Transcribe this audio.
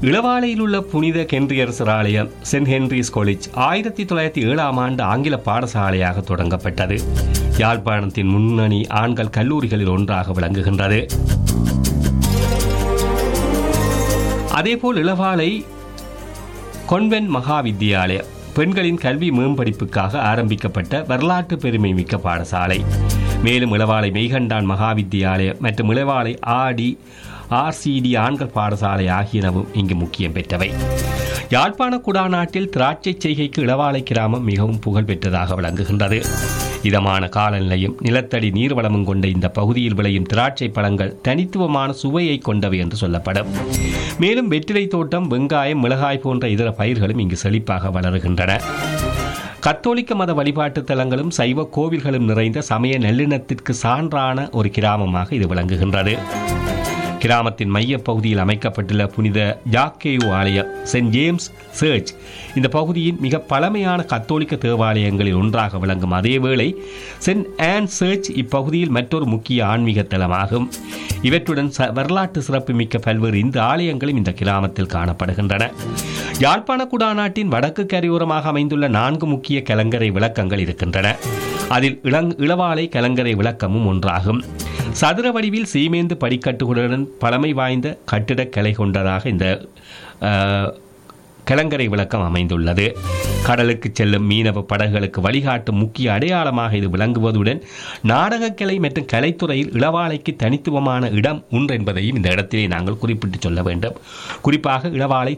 இளவாலையில் உள்ள புனித கென்ரியர்சர் ஆலயம் சென்ட் ஹென்ரிஸ் காலேஜ் ஆயிரத்தி தொள்ளாயிரத்தி ஏழாம் ஆண்டு ஆங்கில பாடசாலையாக தொடங்கப்பட்டது யாழ்ப்பாணத்தின் முன்னணி ஆண்கள் கல்லூரிகளில் ஒன்றாக விளங்குகின்றது அதேபோல் இளவாலை கொன்வென்ட் மகா வித்தியாலயம் பெண்களின் கல்வி மேம்படிப்புக்காக ஆரம்பிக்கப்பட்ட வரலாற்று பெருமை மிக்க பாடசாலை மேலும் இளவாலை மெய்கண்டான் மகா வித்தியாலயம் மற்றும் இளவாலை ஆடி ஆர்சிடி ஆண்கள் பாடசாலை ஆகியனவும் இங்கு முக்கியம் பெற்றவை யாழ்ப்பாண குடாநாட்டில் திராட்சை செய்கைக்கு இளவாலை கிராமம் மிகவும் புகழ் பெற்றதாக விளங்குகின்றது இதமான காலநிலையும் நிலத்தடி நீர்வளமும் கொண்ட இந்த பகுதியில் விளையும் திராட்சை பழங்கள் தனித்துவமான சுவையை கொண்டவை என்று சொல்லப்படும் மேலும் வெற்றிலை தோட்டம் வெங்காயம் மிளகாய் போன்ற இதர பயிர்களும் இங்கு செழிப்பாக வளருகின்றன கத்தோலிக்க மத வழிபாட்டு தலங்களும் சைவ கோவில்களும் நிறைந்த சமய நல்லிணத்திற்கு சான்றான ஒரு கிராமமாக இது விளங்குகின்றது கிராமத்தின் மையப் பகுதியில் அமைக்கப்பட்டுள்ள புனித ஜாக்கேயு ஆலயம் சென்ட் ஜேம்ஸ் சர்ச் இந்த பகுதியின் மிக பழமையான கத்தோலிக்க தேவாலயங்களில் ஒன்றாக விளங்கும் அதேவேளை சென்ட் ஆன் சர்ச் இப்பகுதியில் மற்றொரு முக்கிய ஆன்மீக தலமாகும் இவற்றுடன் ச வரலாற்று சிறப்புமிக்க பல்வேறு இந்த ஆலயங்களும் இந்த கிராமத்தில் காணப்படுகின்றன யாழ்ப்பாண குடாநாட்டின் வடக்கு கரையோரமாக அமைந்துள்ள நான்கு முக்கிய கலங்கரை விளக்கங்கள் இருக்கின்றன அதில் இளங் இளவாலை கலங்கரை விளக்கமும் ஒன்றாகும் சதுர வடிவில் சீமேந்து படிக்கட்டுகளுடன் பழமை வாய்ந்த கட்டிடக்கலை கொண்டதாக இந்த அஹ், கலங்கரை விளக்கம் அமைந்துள்ளது கடலுக்கு செல்லும் மீனவ படகுகளுக்கு வழிகாட்டும் முக்கிய அடையாளமாக இது விளங்குவதுடன் நாடகக்கலை மற்றும் கலைத்துறையில் இளவாலைக்கு தனித்துவமான இடம் உண்டு என்பதையும் இந்த இடத்திலே நாங்கள் குறிப்பிட்டு சொல்ல வேண்டும் குறிப்பாக இளவாலை